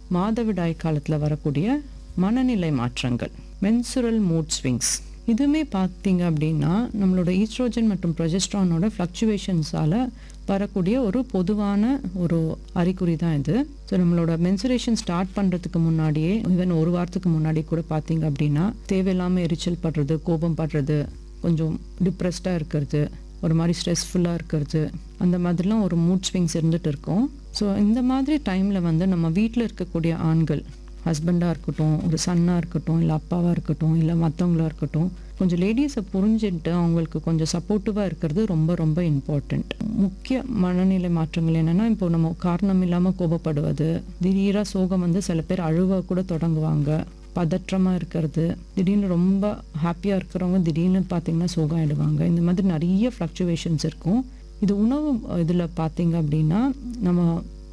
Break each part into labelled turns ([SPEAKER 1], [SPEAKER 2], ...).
[SPEAKER 1] மாதவிடாய் காலத்தில் வரக்கூடிய மனநிலை மாற்றங்கள் மென்சுரல் மூட் ஸ்விங்ஸ் இதுவுமே பார்த்தீங்க அப்படின்னா நம்மளோட ஈஸ்ட்ரோஜன் மற்றும் ப்ரொஜெஸ்ட்ரானோட ஃப்ளக்சுவேஷன்ஸால் வரக்கூடிய ஒரு பொதுவான ஒரு அறிகுறி தான் இது ஸோ நம்மளோட மென்சுரேஷன் ஸ்டார்ட் பண்ணுறதுக்கு முன்னாடியே ஈவன் ஒரு வாரத்துக்கு முன்னாடி கூட பார்த்தீங்க அப்படின்னா தேவையில்லாமல் எரிச்சல் படுறது கோபம் படுறது கொஞ்சம் டிப்ரெஸ்டாக இருக்கிறது ஒரு மாதிரி ஸ்ட்ரெஸ்ஃபுல்லாக இருக்கிறது அந்த மாதிரிலாம் ஒரு மூட் ஸ்விங்ஸ் இருந்துட்டு இருக்கும் ஸோ இந்த மாதிரி டைமில் வந்து நம்ம வீட்டில் இருக்கக்கூடிய ஆண்கள் ஹஸ்பண்டாக இருக்கட்டும் ஒரு சன்னாக இருக்கட்டும் இல்லை அப்பாவாக இருக்கட்டும் இல்லை மற்றவங்களா இருக்கட்டும் கொஞ்சம் லேடிஸை புரிஞ்சுட்டு அவங்களுக்கு கொஞ்சம் சப்போர்ட்டிவாக இருக்கிறது ரொம்ப ரொம்ப இம்பார்ட்டண்ட் முக்கிய மனநிலை மாற்றங்கள் என்னென்னா இப்போ நம்ம காரணம் இல்லாமல் கோபப்படுவது திடீராக சோகம் வந்து சில பேர் அழுவ கூட தொடங்குவாங்க பதற்றமாக இருக்கிறது திடீர்னு ரொம்ப ஹாப்பியாக இருக்கிறவங்க திடீர்னு பார்த்தீங்கன்னா சோகம் ஆயிடுவாங்க இந்த மாதிரி நிறைய ஃப்ளக்சுவேஷன்ஸ் இருக்கும் இது உணவு இதில் பார்த்தீங்க அப்படின்னா நம்ம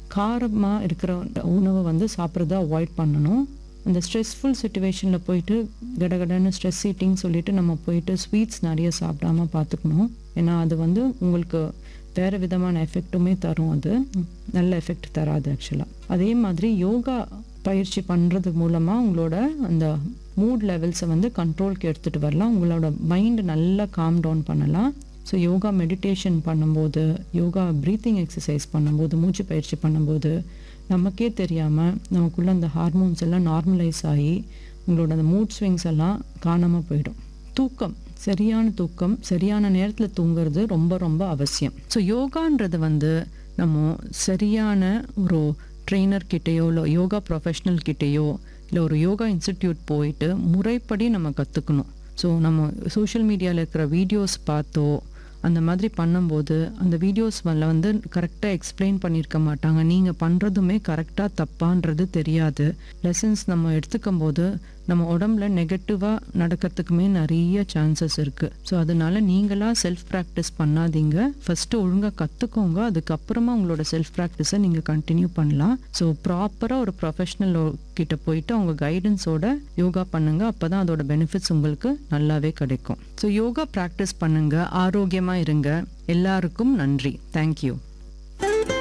[SPEAKER 1] காரமாக இருக்கிற உணவை வந்து சாப்பிட்றத அவாய்ட் பண்ணணும் அந்த ஸ்ட்ரெஸ்ஃபுல் சுச்சுவேஷனில் போயிட்டு கடகடன்னு ஸ்ட்ரெஸ் ஈட்டிங் சொல்லிட்டு நம்ம போயிட்டு ஸ்வீட்ஸ் நிறைய சாப்பிடாம பார்த்துக்கணும் ஏன்னா அது வந்து உங்களுக்கு வேறு விதமான எஃபெக்ட்டுமே தரும் அது நல்ல எஃபெக்ட் தராது ஆக்சுவலாக அதே மாதிரி யோகா பயிற்சி பண்ணுறது மூலமாக உங்களோட அந்த மூட் லெவல்ஸை வந்து கண்ட்ரோல்க்கு எடுத்துகிட்டு வரலாம் உங்களோட மைண்டு நல்லா காம் டவுன் பண்ணலாம் ஸோ யோகா மெடிடேஷன் பண்ணும்போது யோகா ப்ரீத்திங் எக்ஸசைஸ் பண்ணும்போது மூச்சு பயிற்சி பண்ணும்போது நமக்கே தெரியாமல் நமக்குள்ள அந்த ஹார்மோன்ஸ் எல்லாம் நார்மலைஸ் ஆகி உங்களோட அந்த மூட் ஸ்விங்ஸ் எல்லாம் காணாமல் போயிடும் தூக்கம் சரியான தூக்கம் சரியான நேரத்தில் தூங்குறது ரொம்ப ரொம்ப அவசியம் ஸோ யோகான்றது வந்து நம்ம சரியான ஒரு ட்ரெயினர் கிட்டேயோ இல்லை யோகா ப்ரொஃபஷ்னல் கிட்டேயோ இல்லை ஒரு யோகா இன்ஸ்டிடியூட் போயிட்டு முறைப்படி நம்ம கற்றுக்கணும் ஸோ நம்ம சோஷியல் மீடியாவில் இருக்கிற வீடியோஸ் பார்த்தோ அந்த மாதிரி பண்ணும்போது அந்த வீடியோஸ் வந்து கரெக்டாக எக்ஸ்பிளைன் பண்ணியிருக்க மாட்டாங்க நீங்கள் பண்ணுறதுமே கரெக்டாக தப்பான்றது தெரியாது லெசன்ஸ் நம்ம எடுத்துக்கும் போது நம்ம உடம்புல நெகட்டிவாக நடக்கிறதுக்குமே நிறைய சான்சஸ் இருக்குது ஸோ அதனால நீங்களாக செல்ஃப் ப்ராக்டிஸ் பண்ணாதீங்க ஃபஸ்ட்டு ஒழுங்காக கற்றுக்கோங்க அதுக்கப்புறமா உங்களோட செல்ஃப் ப்ராக்டிஸை நீங்கள் கண்டினியூ பண்ணலாம் ஸோ ப்ராப்பராக ஒரு ப்ரொஃபஷ்னல் கிட்ட போயிட்டு அவங்க கைடன்ஸோட யோகா பண்ணுங்க அப்போ தான் அதோட பெனிஃபிட்ஸ் உங்களுக்கு நல்லாவே கிடைக்கும் ஸோ யோகா ப்ராக்டிஸ் பண்ணுங்க ஆரோக்கியமாக இருங்க எல்லாருக்கும் நன்றி தேங்க்யூ